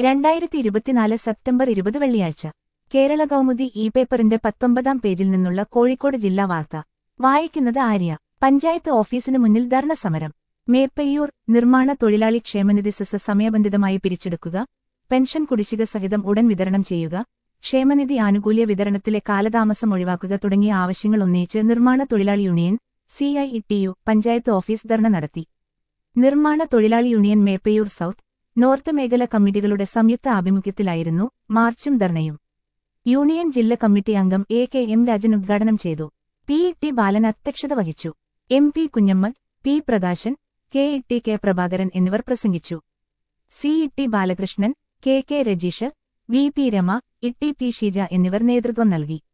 രണ്ടായിരത്തി ഇരുപത്തിനാല് സെപ്റ്റംബർ ഇരുപത് വെള്ളിയാഴ്ച കേരള കൗമുദി ഇ പേപ്പറിന്റെ പത്തൊമ്പതാം പേജിൽ നിന്നുള്ള കോഴിക്കോട് ജില്ലാ വാർത്ത വായിക്കുന്നത് ആര്യ പഞ്ചായത്ത് ഓഫീസിന് മുന്നിൽ ധർണ സമരം മേപ്പയ്യൂർ നിർമ്മാണ തൊഴിലാളി ക്ഷേമനിധി സെസ് സമയബന്ധിതമായി പിരിച്ചെടുക്കുക പെൻഷൻ കുടിശ്ശിക സഹിതം ഉടൻ വിതരണം ചെയ്യുക ക്ഷേമനിധി ആനുകൂല്യ വിതരണത്തിലെ കാലതാമസം ഒഴിവാക്കുക തുടങ്ങിയ ആവശ്യങ്ങൾ ഉന്നയിച്ച് നിർമ്മാണ തൊഴിലാളി union CITU panchayat office dharna നടത്തി നിർമ്മാണ തൊഴിലാളി യൂണിയൻ മേപ്പയ്യൂർ സൗത്ത് നോർത്ത് മേഖല കമ്മിറ്റികളുടെ സംയുക്ത ആഭിമുഖ്യത്തിലായിരുന്നു മാർച്ചും ധർണയും യൂണിയൻ ജില്ലാ കമ്മിറ്റി അംഗം എ കെ എം രാജൻ ഉദ്ഘാടനം ചെയ്തു പി ഇ ടി ബാലൻ അധ്യക്ഷത വഹിച്ചു M P Kunhammed P Prakashan K E T K Prabhakaran എന്നിവർ പ്രസംഗിച്ചു C E T Balakrishnan K K Rajeesh V P Rama E T P Sheeja എന്നിവർ നേതൃത്വം നൽകി